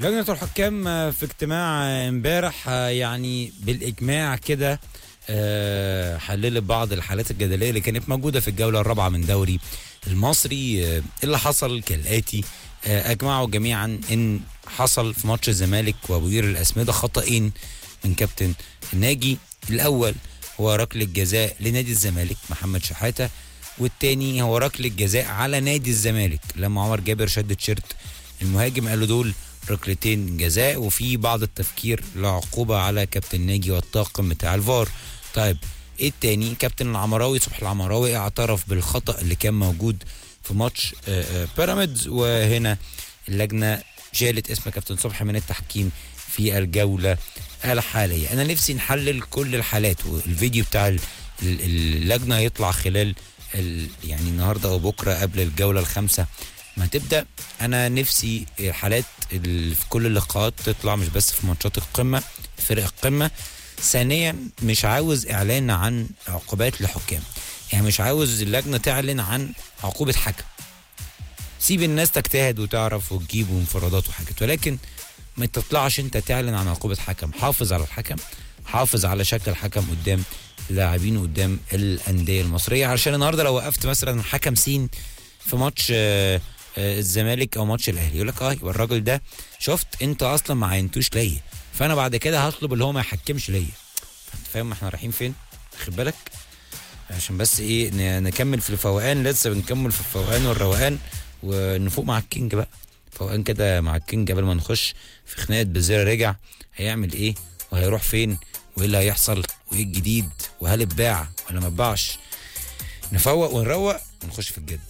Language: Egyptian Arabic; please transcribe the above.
لجنة الحكام في اجتماع امبارح يعني بالإجماع كده آه، حللت بعض الحالات الجدلية اللي كانت موجودة في الجولة الرابعة من دوري المصري آه، اللي حصل كالآتي آه، أجمعوا جميعا إن حصل في ماتش الزمالك وأبوير الأسمدة خطأين من كابتن الناجي الأول هو ركلة جزاء لنادي الزمالك محمد شحاتة والتاني هو ركلة جزاء على نادي الزمالك لما عمر جابر شد تيشيرت المهاجم قالوا دول ركلتين جزاء وفي بعض التفكير لعقوبة على كابتن ناجي والطاقم بتاع الفار طيب ايه التاني كابتن العمراوي صبحي العمراوي اعترف بالخطأ اللي كان موجود في ماتش آه، آه، بيراميدز وهنا اللجنة شالت اسم كابتن صبحي من التحكيم في الجولة الحالية أنا نفسي نحلل كل الحالات والفيديو بتاع ال- ال- اللجنة يطلع خلال ال- يعني النهاردة أو بكرة قبل الجولة الخامسة ما تبدأ أنا نفسي حالات ال- في كل اللقاءات تطلع مش بس في ماتشات القمة فرق القمة ثانيا مش عاوز إعلان عن عقوبات لحكام يعني مش عاوز اللجنة تعلن عن عقوبة حكم سيب الناس تجتهد وتعرف وتجيب انفرادات وحاجات ولكن ما تطلعش انت تعلن عن عقوبة حكم حافظ على الحكم حافظ على شكل الحكم قدام اللاعبين قدام الأندية المصرية علشان النهارده لو وقفت مثلا حكم سين في ماتش آه، آه، الزمالك او ماتش الاهلي يقول لك اه يبقى الراجل ده شفت انت اصلا ما عينتوش ليا فانا بعد كده هطلب اللي هو ما يحكمش ليا فانت فاهم احنا رايحين فين خد بالك عشان بس ايه ن- نكمل في الفوقان لسه بنكمل في الفوقان والروقان ونفوق مع الكينج بقى فوقان كده مع الكينج قبل ما نخش في خناقه بزيرة رجع هيعمل ايه وهيروح فين وايه اللي هيحصل وايه الجديد وهل اتباع ولا ما اتباعش نفوق ونروق ونخش في الجد